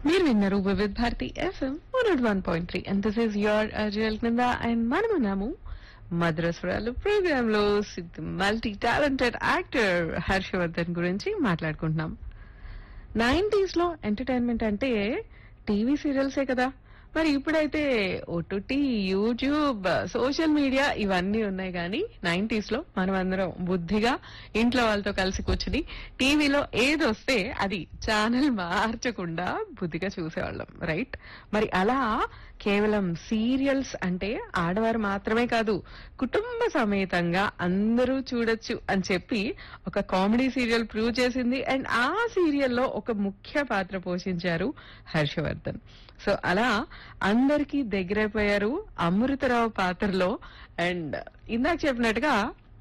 మీరు విన్నారు Vividh Bharati FM one one point three and this is your అజయల్ కింద అండ్ మనమున్నాము మద్రస్వరాలు ప్రోగ్రామ్ లో మల్టీ టాలెంటెడ్ యాక్టర్ హర్షవర్ధన్ గురించి మాట్లాడుకుంటున్నాం నైన్టీస్ లో ఎంటర్టైన్మెంట్ అంటే టీవీ సీరియల్సే కదా మరి ఇప్పుడైతే ఓటీటీ యూట్యూబ్ సోషల్ మీడియా ఇవన్నీ ఉన్నాయి కానీ నైన్టీస్ లో మనం అందరం బుద్ధిగా ఇంట్లో వాళ్ళతో కలిసి కూర్చుని టీవీలో ఏది వస్తే అది ఛానల్ మార్చకుండా బుద్ధిగా చూసేవాళ్ళం రైట్ మరి అలా కేవలం సీరియల్స్ అంటే ఆడవారు మాత్రమే కాదు కుటుంబ సమేతంగా అందరూ చూడొచ్చు అని చెప్పి ఒక కామెడీ సీరియల్ ప్రూవ్ చేసింది అండ్ ఆ సీరియల్లో ఒక ముఖ్య పాత్ర పోషించారు హర్షవర్ధన్ సో అలా అందరికీ దగ్గరైపోయారు అమృతరావు పాత్రలో అండ్ ఇందాక చెప్పినట్టుగా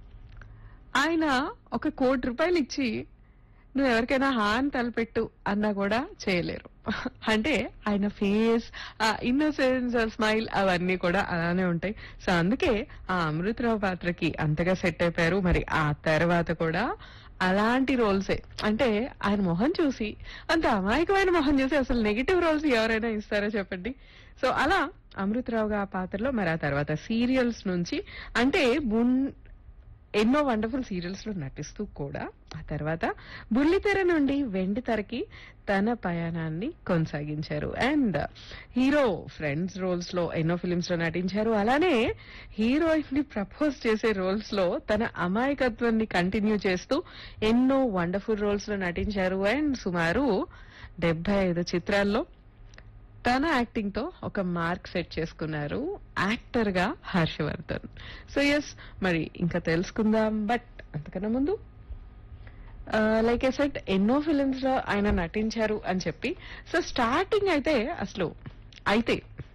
ఆయన ఒక కోటి రూపాయలు ఇచ్చి నువ్వు ఎవరికైనా హాన్ తలపెట్టు అన్నా కూడా చేయలేరు అంటే ఆయన ఫేస్ ఆ ఇన్నోసెన్స్ స్మైల్ అవన్నీ కూడా అలానే ఉంటాయి సో అందుకే ఆ అమృతరావు పాత్రకి అంతగా సెట్ అయిపోయారు మరి ఆ తర్వాత కూడా అలాంటి రోల్సే అంటే ఆయన మొహం చూసి అంత అమాయకమైన మొహం చూసి అసలు నెగిటివ్ రోల్స్ ఎవరైనా ఇస్తారో చెప్పండి సో అలా అమృతరావుగా ఆ పాత్రలో మరి ఆ తర్వాత సీరియల్స్ నుంచి అంటే బున్ ఎన్నో వండర్ఫుల్ సీరియల్స్ లో నటిస్తూ కూడా ఆ తర్వాత బుల్లితెర నుండి వెండి తెరకి తన పయనాన్ని కొనసాగించారు అండ్ హీరో ఫ్రెండ్స్ రోల్స్ లో ఎన్నో ఫిలిమ్స్ లో నటించారు అలానే హీరోయిన్ ని ప్రపోజ్ చేసే రోల్స్ లో తన అమాయకత్వాన్ని కంటిన్యూ చేస్తూ ఎన్నో వండర్ఫుల్ రోల్స్ లో నటించారు అండ్ సుమారు డెబ్బై ఐదు చిత్రాల్లో తన యాక్టింగ్ తో ఒక మార్క్ సెట్ చేసుకున్నారు యాక్టర్ గా హర్షవర్ధన్ సో ఎస్ మరి ఇంకా తెలుసుకుందాం బట్ అంతకన్నా ముందు లైక్ ఏ సెట్ ఎన్నో ఫిలిమ్స్ లో ఆయన నటించారు అని చెప్పి సో స్టార్టింగ్ అయితే అసలు అయితే